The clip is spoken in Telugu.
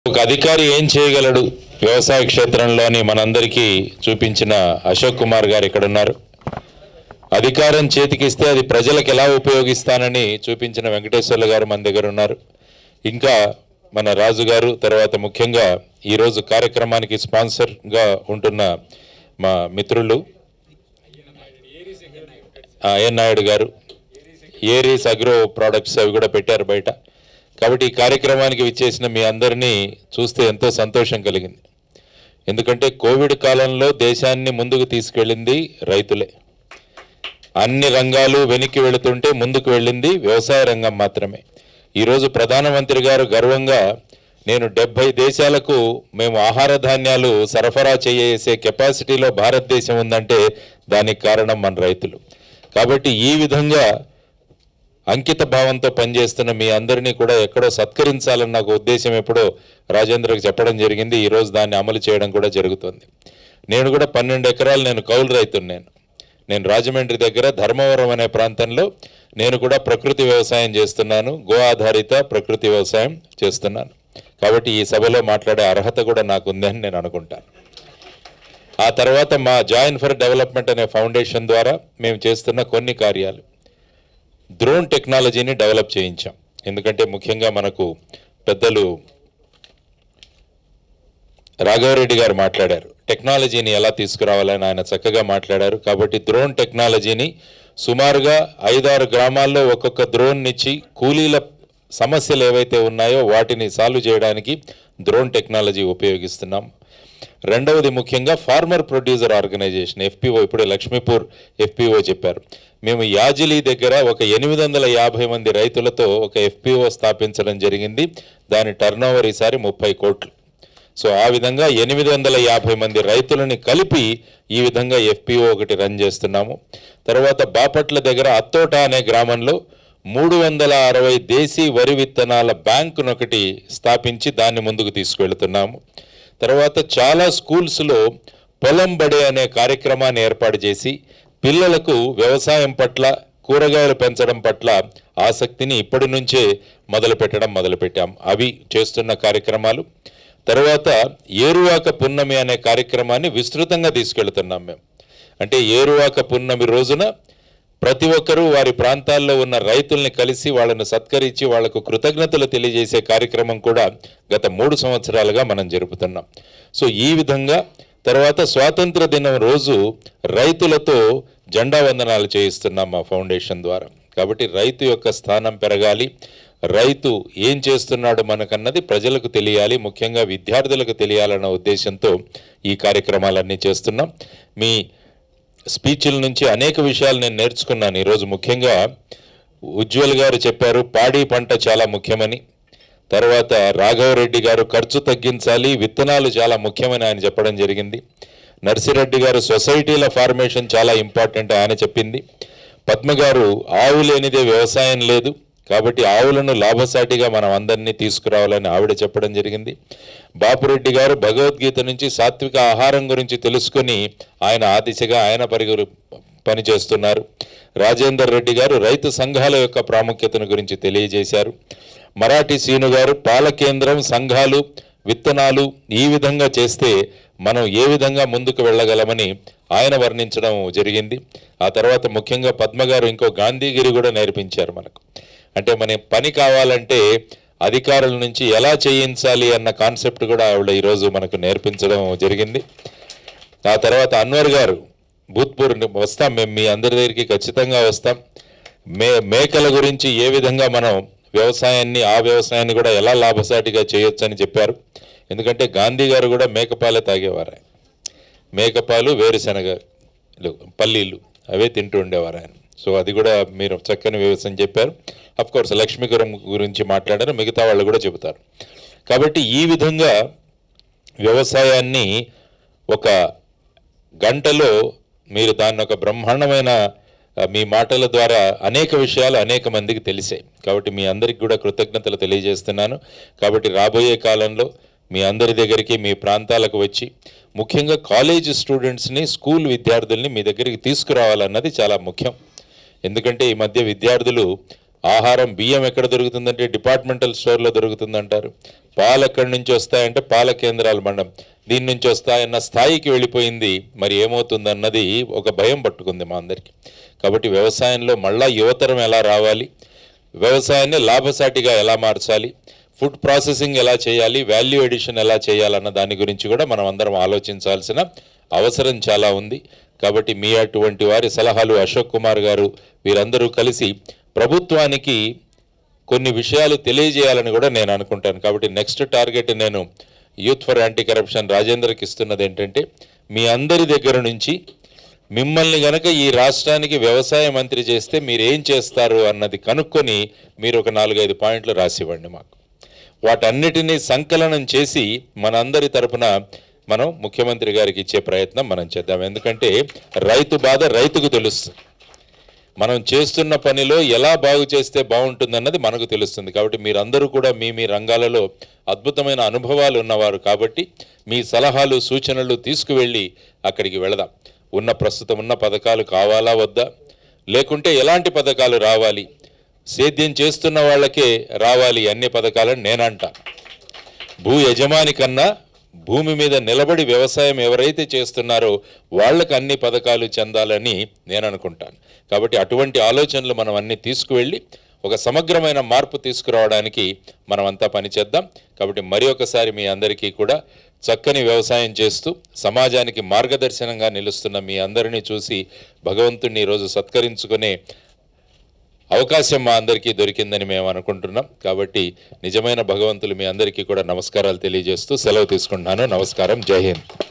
ఒక అధికారి ఏం చేయగలడు వ్యవసాయ క్షేత్రంలోని మనందరికీ చూపించిన అశోక్ కుమార్ గారు ఇక్కడ ఉన్నారు అధికారం చేతికిస్తే అది ప్రజలకు ఎలా ఉపయోగిస్తానని చూపించిన వెంకటేశ్వర్లు గారు మన దగ్గర ఉన్నారు ఇంకా మన రాజు గారు తర్వాత ముఖ్యంగా ఈరోజు కార్యక్రమానికి స్పాన్సర్గా ఉంటున్న మా మిత్రులు ఆ, ఎన్ నాయుడు గారు ఏరీస్ అగ్రో ప్రోడక్ట్స్ అవి కూడా పెట్టారు బయట కాబట్టి ఈ కార్యక్రమానికి విచ్చేసిన మీ అందరినీ చూస్తే ఎంతో సంతోషం కలిగింది ఎందుకంటే కోవిడ్ కాలంలో దేశాన్ని ముందుకు తీసుకెళ్ళింది రైతులే అన్ని రంగాలు వెనక్కి వెళుతుంటే ముందుకు వెళ్ళింది వ్యవసాయ రంగం మాత్రమే ఈరోజు ప్రధానమంత్రి గారు గర్వంగా నేను డెబ్బై దేశాలకు మేము ఆహార ధాన్యాలు సరఫరా చేసే కెపాసిటీలో భారతదేశం ఉందంటే దానికి కారణం మన రైతులు కాబట్టి ఈ విధంగా అంకిత భావంతో పనిచేస్తున్న మీ అందరినీ కూడా ఎక్కడో సత్కరించాలన్న ఒక ఉద్దేశం ఎప్పుడో రాజేంద్రకు చెప్పడం జరిగింది ఈరోజు దాన్ని అమలు చేయడం కూడా జరుగుతుంది నేను కూడా పన్నెండు ఎకరాలు నేను కౌలు రైతును నేను నేను రాజమండ్రి దగ్గర ధర్మవరం అనే ప్రాంతంలో నేను కూడా ప్రకృతి వ్యవసాయం చేస్తున్నాను గో ఆధారిత ప్రకృతి వ్యవసాయం చేస్తున్నాను కాబట్టి ఈ సభలో మాట్లాడే అర్హత కూడా నాకు ఉందని నేను అనుకుంటాను ఆ తర్వాత మా జాయిన్ ఫర్ డెవలప్మెంట్ అనే ఫౌండేషన్ ద్వారా మేము చేస్తున్న కొన్ని కార్యాలు డ్రోన్ టెక్నాలజీని డెవలప్ చేయించాం ఎందుకంటే ముఖ్యంగా మనకు పెద్దలు రాఘవరెడ్డి గారు మాట్లాడారు టెక్నాలజీని ఎలా తీసుకురావాలని ఆయన చక్కగా మాట్లాడారు కాబట్టి డ్రోన్ టెక్నాలజీని సుమారుగా ఐదారు గ్రామాల్లో ఒక్కొక్క డ్రోన్ ఇచ్చి కూలీల సమస్యలు ఏవైతే ఉన్నాయో వాటిని సాల్వ్ చేయడానికి డ్రోన్ టెక్నాలజీ ఉపయోగిస్తున్నాం రెండవది ముఖ్యంగా ఫార్మర్ ప్రొడ్యూసర్ ఆర్గనైజేషన్ ఎఫ్పిఓ ఇప్పుడు లక్ష్మీపూర్ ఎఫ్పిఓ చెప్పారు మేము యాజిలీ దగ్గర ఒక ఎనిమిది వందల యాభై మంది రైతులతో ఒక ఎఫ్పిఓ స్థాపించడం జరిగింది దాని టర్నోవర్ ఈసారి ముప్పై కోట్లు సో ఆ విధంగా ఎనిమిది వందల యాభై మంది రైతులని కలిపి ఈ విధంగా ఎఫ్పిఓ ఒకటి రన్ చేస్తున్నాము తర్వాత బాపట్ల దగ్గర అత్తోట అనే గ్రామంలో మూడు వందల అరవై దేశీ వరి విత్తనాల బ్యాంకును ఒకటి స్థాపించి దాన్ని ముందుకు తీసుకెళ్తున్నాము తర్వాత చాలా స్కూల్స్లో పొలం బడే అనే కార్యక్రమాన్ని ఏర్పాటు చేసి పిల్లలకు వ్యవసాయం పట్ల కూరగాయలు పెంచడం పట్ల ఆసక్తిని ఇప్పటి నుంచే మొదలు పెట్టడం మొదలుపెట్టాం అవి చేస్తున్న కార్యక్రమాలు తర్వాత ఏరువాక పున్నమి అనే కార్యక్రమాన్ని విస్తృతంగా తీసుకెళ్తున్నాం మేము అంటే ఏరువాక పున్నమి రోజున ప్రతి ఒక్కరూ వారి ప్రాంతాల్లో ఉన్న రైతుల్ని కలిసి వాళ్ళను సత్కరించి వాళ్లకు కృతజ్ఞతలు తెలియజేసే కార్యక్రమం కూడా గత మూడు సంవత్సరాలుగా మనం జరుపుతున్నాం సో ఈ విధంగా తర్వాత స్వాతంత్ర దినం రోజు రైతులతో జెండా వందనాలు చేయిస్తున్నాం మా ఫౌండేషన్ ద్వారా కాబట్టి రైతు యొక్క స్థానం పెరగాలి రైతు ఏం చేస్తున్నాడు మనకన్నది ప్రజలకు తెలియాలి ముఖ్యంగా విద్యార్థులకు తెలియాలన్న ఉద్దేశంతో ఈ కార్యక్రమాలన్నీ చేస్తున్నాం మీ స్పీచ్ల నుంచి అనేక విషయాలు నేను నేర్చుకున్నాను ఈరోజు ముఖ్యంగా ఉజ్వల్ గారు చెప్పారు పాడి పంట చాలా ముఖ్యమని తర్వాత రాఘవరెడ్డి గారు ఖర్చు తగ్గించాలి విత్తనాలు చాలా ముఖ్యమని ఆయన చెప్పడం జరిగింది నర్సిరెడ్డి గారు సొసైటీల ఫార్మేషన్ చాలా ఇంపార్టెంట్ ఆయన చెప్పింది పద్మ గారు ఆవు లేనిదే వ్యవసాయం లేదు కాబట్టి ఆవులను లాభసాటిగా మనం అందరినీ తీసుకురావాలని ఆవిడ చెప్పడం జరిగింది బాపురెడ్డి గారు భగవద్గీత నుంచి సాత్విక ఆహారం గురించి తెలుసుకొని ఆయన ఆ దిశగా ఆయన పరిగురు పనిచేస్తున్నారు రాజేందర్ రెడ్డి గారు రైతు సంఘాల యొక్క ప్రాముఖ్యతను గురించి తెలియజేశారు మరాఠీ సీను గారు పాల కేంద్రం సంఘాలు విత్తనాలు ఈ విధంగా చేస్తే మనం ఏ విధంగా ముందుకు వెళ్ళగలమని ఆయన వర్ణించడం జరిగింది ఆ తర్వాత ముఖ్యంగా పద్మ గారు ఇంకో గాంధీగిరి కూడా నేర్పించారు మనకు అంటే మన పని కావాలంటే అధికారుల నుంచి ఎలా చేయించాలి అన్న కాన్సెప్ట్ కూడా ఆవిడ ఈరోజు మనకు నేర్పించడం జరిగింది ఆ తర్వాత అన్వర్ గారు భూత్పూర్ వస్తాం మేము మీ అందరి దగ్గరికి ఖచ్చితంగా వస్తాం మే మేకల గురించి ఏ విధంగా మనం వ్యవసాయాన్ని ఆ వ్యవసాయాన్ని కూడా ఎలా లాభసాటిగా చేయొచ్చని చెప్పారు ఎందుకంటే గాంధీ గారు కూడా మేకపాలే తాగేవారు ఆయన మేకపాలు వేరుశనగలు పల్లీలు అవే తింటూ ఉండేవారు ఆయన సో అది కూడా మీరు చక్కని వ్యవసాయం చెప్పారు అఫ్ కోర్స్ లక్ష్మీపురం గురించి మాట్లాడారు మిగతా వాళ్ళు కూడా చెబుతారు కాబట్టి ఈ విధంగా వ్యవసాయాన్ని ఒక గంటలో మీరు దాన్ని ఒక బ్రహ్మాండమైన ఆ, మీ మాటల ద్వారా అనేక విషయాలు అనేక మందికి తెలిసాయి కాబట్టి మీ అందరికి కూడా కృతజ్ఞతలు తెలియజేస్తున్నాను కాబట్టి రాబోయే కాలంలో మీ అందరి దగ్గరికి మీ ప్రాంతాలకు వచ్చి ముఖ్యంగా కాలేజ్ స్టూడెంట్స్ని స్కూల్ విద్యార్థుల్ని మీ దగ్గరికి తీసుకురావాలన్నది చాలా ముఖ్యం ఎందుకంటే ఈ మధ్య విద్యార్థులు ఆహారం బియ్యం ఎక్కడ దొరుకుతుందంటే డిపార్ట్మెంటల్ స్టోర్లో దొరుకుతుందంటారు పాలు ఎక్కడి నుంచి వస్తాయంటే పాల కేంద్రాలు మండం దీని నుంచి వస్తాయన్న స్థాయికి వెళ్ళిపోయింది మరి ఏమవుతుందన్నది ఒక భయం పట్టుకుంది మా అందరికీ కాబట్టి వ్యవసాయంలో మళ్ళా యువతరం ఎలా రావాలి వ్యవసాయాన్ని లాభసాటిగా ఎలా మార్చాలి ఫుడ్ ప్రాసెసింగ్ ఎలా చేయాలి వాల్యూ ఎడిషన్ ఎలా చేయాలన్న దాని గురించి కూడా మనం అందరం ఆలోచించాల్సిన అవసరం చాలా ఉంది కాబట్టి మీ అటువంటి వారి సలహాలు అశోక్ కుమార్ గారు వీరందరూ కలిసి ప్రభుత్వానికి కొన్ని విషయాలు తెలియజేయాలని కూడా నేను అనుకుంటాను కాబట్టి నెక్స్ట్ టార్గెట్ నేను యూత్ ఫర్ యాంటీ కరప్షన్ రాజేంద్రకి ఇస్తున్నది ఏంటంటే మీ అందరి దగ్గర నుంచి మిమ్మల్ని గనక ఈ రాష్ట్రానికి వ్యవసాయ మంత్రి చేస్తే మీరు ఏం చేస్తారు అన్నది కనుక్కొని మీరు ఒక నాలుగైదు పాయింట్లు రాసివ్వండి మాకు వాటన్నిటినీ సంకలనం చేసి మనందరి తరపున మనం ముఖ్యమంత్రి గారికి ఇచ్చే ప్రయత్నం మనం చేద్దాం ఎందుకంటే రైతు బాధ రైతుకు తెలుస్తుంది మనం చేస్తున్న పనిలో ఎలా బాగు చేస్తే బాగుంటుందన్నది మనకు తెలుస్తుంది కాబట్టి మీరందరూ కూడా మీ మీ రంగాలలో అద్భుతమైన అనుభవాలు ఉన్నవారు కాబట్టి మీ సలహాలు సూచనలు తీసుకువెళ్ళి అక్కడికి వెళదాం ఉన్న ప్రస్తుతం ఉన్న పథకాలు కావాలా వద్దా లేకుంటే ఎలాంటి పథకాలు రావాలి సేద్యం చేస్తున్న వాళ్ళకే రావాలి అన్ని పథకాలని నేనంటా భూ యజమాని కన్నా భూమి మీద నిలబడి వ్యవసాయం ఎవరైతే చేస్తున్నారో వాళ్ళకి అన్ని పథకాలు చెందాలని నేను అనుకుంటాను కాబట్టి అటువంటి ఆలోచనలు మనం అన్ని తీసుకువెళ్ళి ఒక సమగ్రమైన మార్పు తీసుకురావడానికి మనమంతా పనిచేద్దాం కాబట్టి మరి ఒకసారి మీ అందరికీ కూడా చక్కని వ్యవసాయం చేస్తూ సమాజానికి మార్గదర్శనంగా నిలుస్తున్న మీ అందరినీ చూసి భగవంతుణ్ణి ఈరోజు సత్కరించుకునే అవకాశం మా అందరికీ దొరికిందని మేము అనుకుంటున్నాం కాబట్టి నిజమైన భగవంతులు మీ అందరికీ కూడా నమస్కారాలు తెలియజేస్తూ సెలవు తీసుకుంటున్నాను నమస్కారం జై హింద్